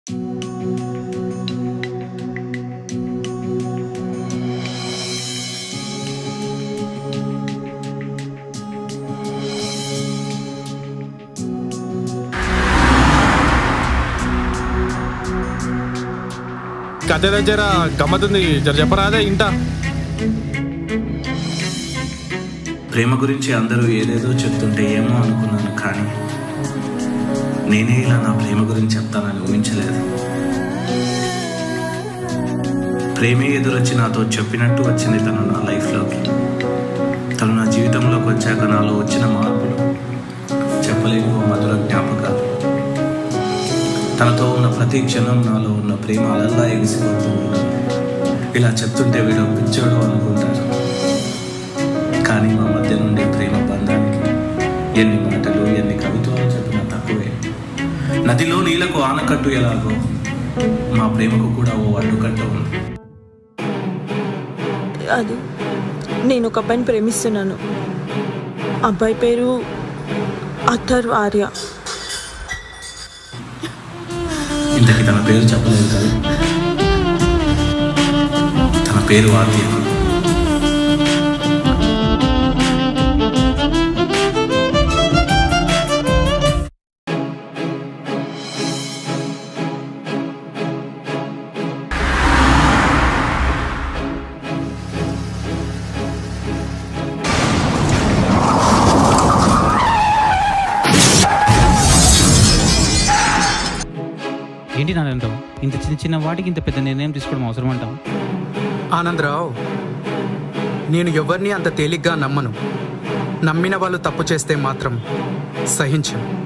కథ దగ్గర గమ్మతుంది జర చెప్పరాదే ఇంట ప్రేమ గురించి అందరూ ఏదేదో చెప్తుంటే ఏమో అనుకున్నాను కానీ నేనే ఇలా నా ప్రేమ గురించి చెప్తానని ఊహించలేదు ప్రేమే ఎదురొచ్చి నాతో చెప్పినట్టు వచ్చింది తను నా లైఫ్లోకి తను నా జీవితంలోకి వచ్చాక నాలో వచ్చిన మార్పులు చెప్పలేని ఓ మధుర జ్ఞాపకాలు తనతో ఉన్న ప్రతి క్షణం నాలో ఉన్న ప్రేమ అలల్లా ఎగిసిపోతూ ఉంటుంది ఇలా చెప్తుంటే వీడు పిచ్చోడు అనుకుంటారు కానీ మా మధ్య నుండి ప్రేమ బంధానికి ఎన్ని మాటలు ఎన్ని కవిత్వాలు చెప్పినా తక్కువే నదిలో నీళ్లకు ఆనకట్టు ఎలాగో మా ప్రేమకు కూడా ఓ అడ్డుకట్ట ఉంది అది నేను ఒక అబ్బాయిని ప్రేమిస్తున్నాను అబ్బాయి పేరు అథర్ ఆర్య ఇంతకి తన పేరు చెప్పలేదు కదా తన పేరు ఆద్య ఏంటి నాదంటావు ఇంత చిన్న చిన్న వాటికి ఇంత పెద్ద నిర్ణయం తీసుకోవడం అవసరం అంటావు ఆనందరావు నేను ఎవరిని అంత తేలిగ్గా నమ్మను నమ్మిన వాళ్ళు తప్పు చేస్తే మాత్రం సహించను